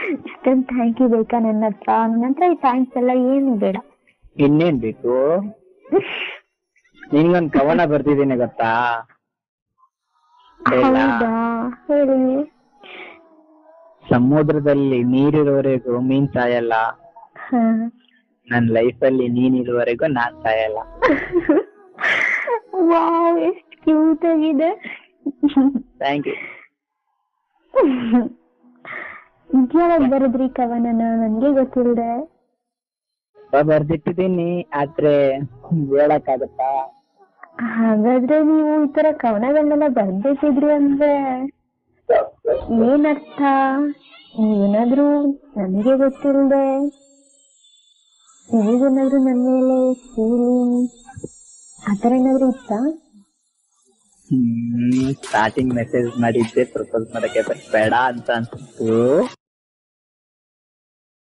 ಇಷ್ಟೊಂದು thank you ಬೇಕಾ ನನ್ನ ಹತ್ರ ನನ್ನ ಹತ್ರ ಈ ಥ್ಯಾಂಕ್ಸ್ ಎಲ್ಲ ಏನು ಬೇಡ ಇನ್ನೇನ್ ಬೇಕು ನಿನ್ಗೊಂದ್ ಕವನ ಬರ್ತಿದ್ದೀನಿ ಗೊತ್ತಾ ಹೇಳ ಹೌದಾ ಹೇಳಿ ಸಮುದ್ರದಲ್ಲಿ ನೀರಿರೋವರೆಗೂ ಮೀನ್ ಸಾಯಲ್ಲ ಹಾ ನನ್ ಲೈಫಲ್ಲಿ ನೀನಿರುವವರೆಗೂ ನಾನ್ ಸಾಯಲ್ಲ ವಾವ್ ಎಷ್ಟು ಕ್ಯೂಟ್ ಆಗಿದೆ ಥ್ಯಾಂಕ್ ಯು ಯಾವಾಗ ಬರದ್ರಿ ಕವನನ ನನ್ಗೆ ಗೊತ್ತಿಲ್ದೆ ಬರ್ದಿಟ್ಟಿದ್ದೀನಿ ಆದ್ರೆ ಹೇಳಕ್ಕಾಗತ್ತಾ ಹಾಗಾದ್ರೆ ನೀವು ಈ ತರ ಕವನಗಳನ್ನೆಲ್ಲ ಬರ್ದಿಟ್ಟಿದ್ರಿ ಅಂದ್ರೆ ಏನರ್ಥ ನೀವೇನಾದ್ರೂ ನನಗೆ ಗೊತ್ತಿಲ್ದೆ ನಿಮಗೇನಾದ್ರೂ ನನ್ನ ಮೇಲೆ ಫೀಲಿಂಗ್ ಆತರ ಏನಾದ್ರೂ ಇತ್ತಾ ಹ್ಮ್ ಸ್ಟಾರ್ಟಿಂಗ್ ಮೆಸೇಜ್ ಮಾಡಿದ್ದೆ ಪ್ರಪೋಸ್ ಮಾಡಕ್ಕೆ but ಬೇಡ ಅಂತ ಅನ್ಸ್ತು